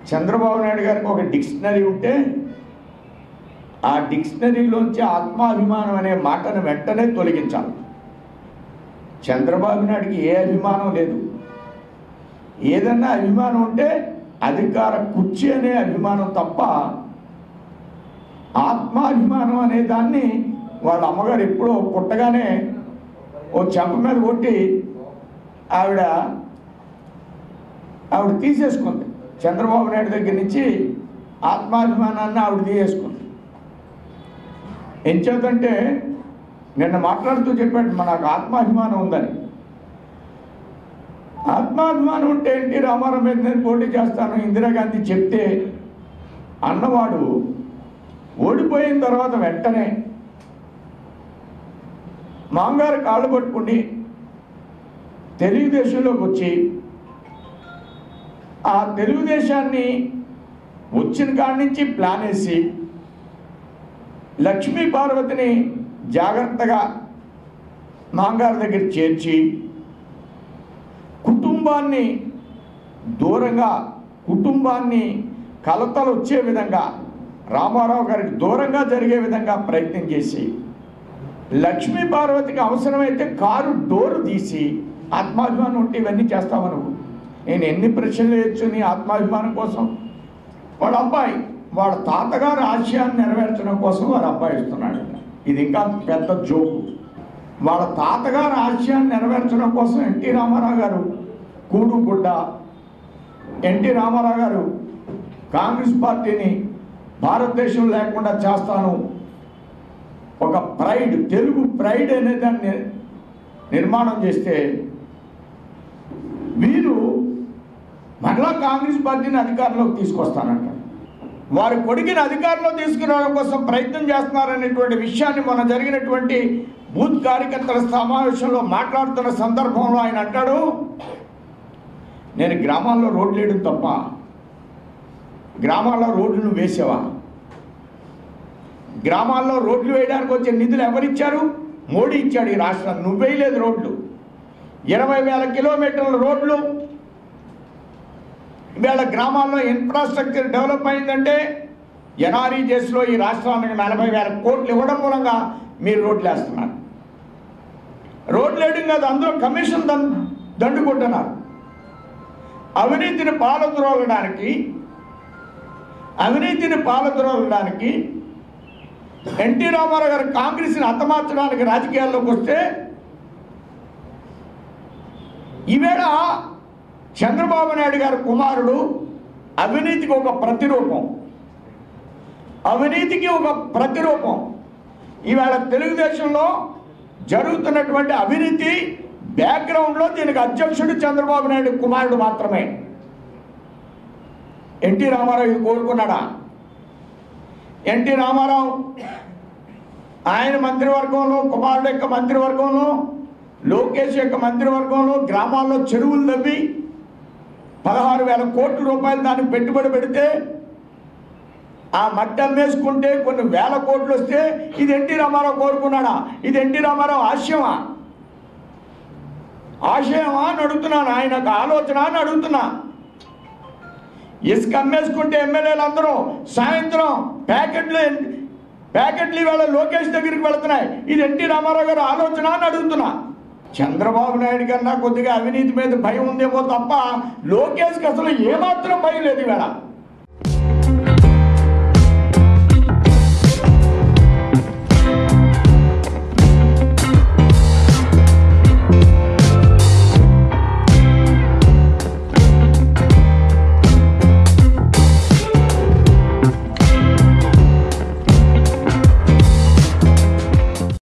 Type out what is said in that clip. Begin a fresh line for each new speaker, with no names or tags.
చంద్రబాబు నాయుడు గారికి ఒక డిక్షనరీ ఉంటే ఆ డిక్షనరీలోంచి ఆత్మాభిమానం అనే మాటను వెంటనే తొలగించాలి చంద్రబాబు నాయుడికి ఏ అభిమానం లేదు ఏదన్నా అభిమానం ఉంటే అధికార కుర్చీ అనే అభిమానం తప్ప ఆత్మాభిమానం అనే దాన్ని వాళ్ళ అమ్మగారు ఎప్పుడో పుట్టగానే ఓ చెంప మీద కొట్టి ఆవిడ ఆవిడ తీసేసుకుంది చంద్రబాబు నాయుడు దగ్గర నుంచి ఆత్మాభిమానాన్ని ఆవిడ తీసేసుకుంది ఎంచేతంటే నిన్న మాట్లాడుతూ చెప్పాడు "మా నాకు ఆత్మాభిమానం ఉందని ఆత్మాభిమానం ఉంటే ఎన్టీ రామారావు మీద నేను పోటీ చేస్తాను ఇందిరాగాంధీ చెప్తే అన్నవాడు ఓడిపోయిన తర్వాత వెంటనే మాంగారు కాళ్ళు పట్టుకుని తెలుగుదేశంలోకి వచ్చి ఆ తెలుగుదేశాన్ని వచ్చిన కాడి నుంచి ప్లాన్ వేసి లక్ష్మీ పార్వతిని జాగ్రత్తగా మాంగారు దగ్గర చేర్చి కుటుంబాన్ని దూరంగా కుటుంబాన్ని కలతలు వచ్చే విధంగా రామారావు గారికి దూరంగా జరిగే విధంగా ప్రయత్నం చేసి లక్ష్మీ పార్వతికి అవసరమైతే కారు డోరు తీసి ఆత్మాభిమానం ఉంటే ఇవన్నీ చేస్తావు నువ్వు నేను ఎన్ని ప్రశ్నలు వేయచ్చు నీ ఆత్మాభిమానం కోసం వాళ్ళ అబ్బాయి వాళ్ళ తాతగారు ఆశయాన్ని నెరవేర్చడం కోసం వాళ్ళ అబ్బాయి ఇస్తున్నాడు ఇది ఇంకా పెద్ద జోకు వాళ్ళ తాతగారు ఆశయాన్ని నెరవేర్చడం కోసం ఎన్టీ రామారావు గారు కూడు గుడ్డ ఎన్టీ రామారావు గారు కాంగ్రెస్ పార్టీని భారతదేశం లేకుండా చేస్తాను ఒక ప్రైడ్ తెలుగు ప్రైడ్ అనే దాన్ని నిర్మాణం చేస్తే వీరు మరలా కాంగ్రెస్ పార్టీని అధికారంలోకి తీసుకొస్తానంట వారి కొడుకుని అధికారంలో తీసుకురావడం కోసం ప్రయత్నం చేస్తున్నారనేటువంటి విషయాన్ని మొన్న జరిగినటువంటి బూత్ కార్యకర్తల సమావేశంలో మాట్లాడుతున్న సందర్భంలో ఆయన అంటాడు నేను గ్రామాల్లో రోడ్లు వేయడం తప్ప గ్రామాల్లో రోడ్లను వేసేవా గ్రామాల్లో రోడ్లు వేయడానికి వచ్చే నిధులు ఎవరిచ్చారు మోడీ ఇచ్చాడు ఈ రాష్ట్రాన్ని నువ్వు వేయలేదు రోడ్లు ఇరవై వేల కిలోమీటర్ల రోడ్లు ఇవాళ గ్రామాల్లో ఇన్ఫ్రాస్ట్రక్చర్ డెవలప్ అయిందంటే ఎన్ఆర్ఈజెస్లో ఈ రాష్ట్రానికి నలభై వేల కోట్లు ఇవ్వడం మూలంగా మీరు రోడ్లు వేస్తున్నారు రోడ్లు వేయడం కాదు అందులో కమిషన్ దం దండుకుంటున్నారు అవినీతిని పాలద్రోలడానికి అవినీతిని పాలద్రోలడానికి ఎన్టీ రామారావు గారు కాంగ్రెస్ని హతమార్చడానికి రాజకీయాల్లోకి వస్తే ఈవేళ చంద్రబాబు నాయుడు గారి కుమారుడు అవినీతికి ఒక ప్రతిరూపం అవినీతికి ఒక ప్రతిరూపం ఈవేళ తెలుగుదేశంలో జరుగుతున్నటువంటి అవినీతి బ్యాక్గ్రౌండ్లో దీనికి అధ్యక్షుడు చంద్రబాబు నాయుడు కుమారుడు మాత్రమే ఎన్టీ రామారావు ఇది కోరుకున్నాడా ఎన్టీ రామారావు ఆయన మంత్రివర్గంలో కుమారుడు యొక్క మంత్రివర్గంలో లోకేష్ యొక్క మంత్రివర్గంలో గ్రామాల్లో చెరువులు తవ్వి పదహారు వేల కోట్ల రూపాయలు దానికి పెట్టుబడి పెడితే ఆ మట్టి అమ్మేసుకుంటే కొన్ని వేల కోట్లు వస్తే ఇది ఎన్టీ రామారావు కోరుకున్నాడా ఇది ఎన్టీ రామారావు ఆశయమా ఆశయమా అని అడుగుతున్నాను ఆయన ఒక ఆలోచన అని అడుగుతున్నా ఇసుక అమ్మేసుకుంటే ఎమ్మెల్యేలు అందరూ సాయంత్రం ప్యాకెట్లు ప్యాకెట్లు ఇవాళ లోకేష్ దగ్గరికి వెళుతున్నాయి ఇది ఎన్టీ రామారావు గారు ఆలోచన అని అడుగుతున్నా చంద్రబాబు నాయుడు కన్నా కొద్దిగా అవినీతి మీద భయం ఉందేమో తప్ప లోకేష్కి అసలు ఏమాత్రం భయం లేదు ఇవాళ